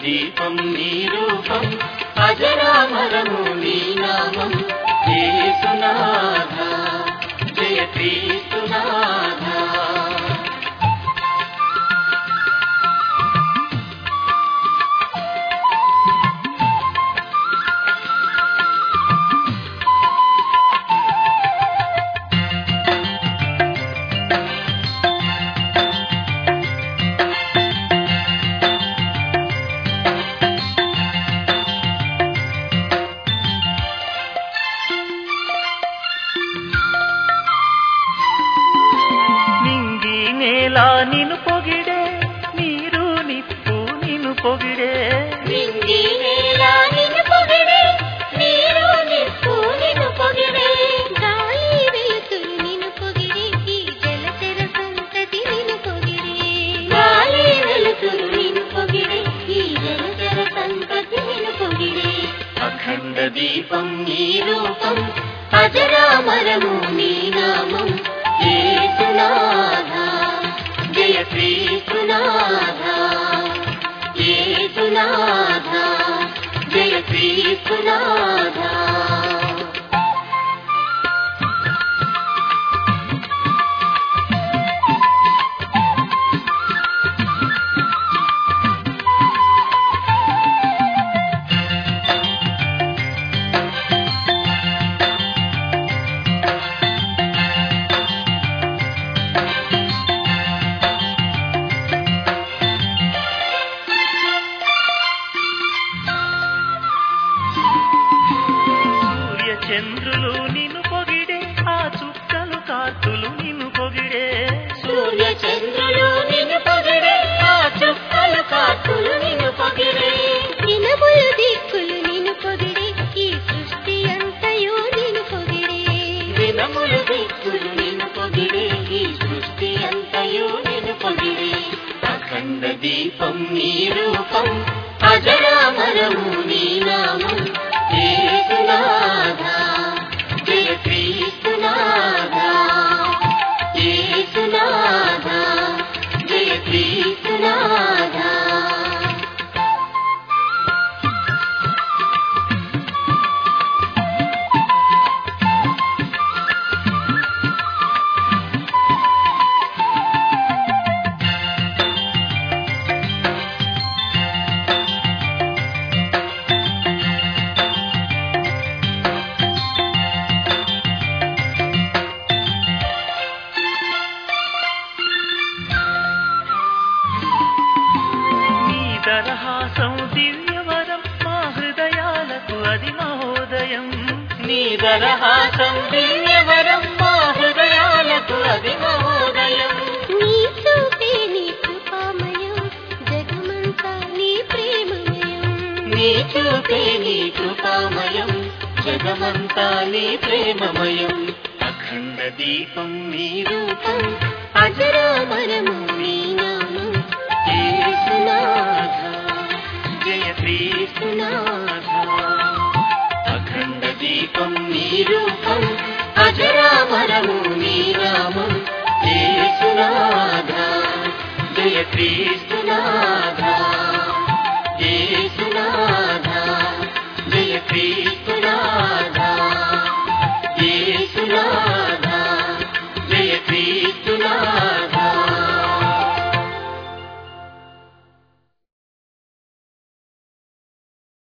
దీపం నీ రూపం అజరామరము నీ నామం యేసునాథ జయ క్రీస్తునాథ నింగి నేల నిను పొగిడే నీరు నిప్పు నిను పొగిడే నింగి నేల నిన్ను పొగిడే, నీరు నిప్పు నిన్ను పొగిడే. గాలి వెలుతురు నిన్ను పొగిడే, ఈ జలచర సంతతి నిన్ను పొగిడే. గాలి వెలుతురు నిన్ను పొగిడే, ఈ జలచర సంతతి నిన్ను పొగిడే. అఖండ దీపం నీ రూపం అజరామరము నీ నామం యేసునాథ జయ క్రీస్తునాథ యేసునాథ జయ క్రీస్తునాథ సూర్య చంద్రులు నిన్ను పొగిడే ఆ చుక్కలు కార్తులు నిన్ను పొగిడే సూర్య చంద్రులు నిన్ను పొగిడే ఆ చుక్కలు కాకులు నిన్ను పొగిడే దినములు దిక్కులు నిన్ను పొగిడే ఈ సృష్టి అంతయు నిన్ను పొగిడే దినములు దిక్కులు నిన్ను పొగిడే ఈ సృష్టి అంతయు నిన్ను పొగిడే అఖండ దీపం నీ రూపం అజరామరము నీ నామం యేసునాథ జయ క్రీస్తునాథ యేసునాథ జయ క్రీస్తునాథ నీ దరహాసం దివ్యవరం మా హృదయాలకు అది మహోదయం నీ దరహాసం దివ్యవరం మా హృదయాలకు అది మహోదయం నీ చూపే నీ కృపామయం జగమంతా నీ ప్రేమమయం నీ చూపే నీ కృపామయం జగమంతా నీ ప్రేమమయం అఖండ దీపం నీ రూపం అజరామరము నీ నామం యేసునాథ జయ క్రీస్తునాథ అఖండ దీపం నీ రూపం అజరామరము నీ నామం యేసునాథ జయ క్రీస్తునాథ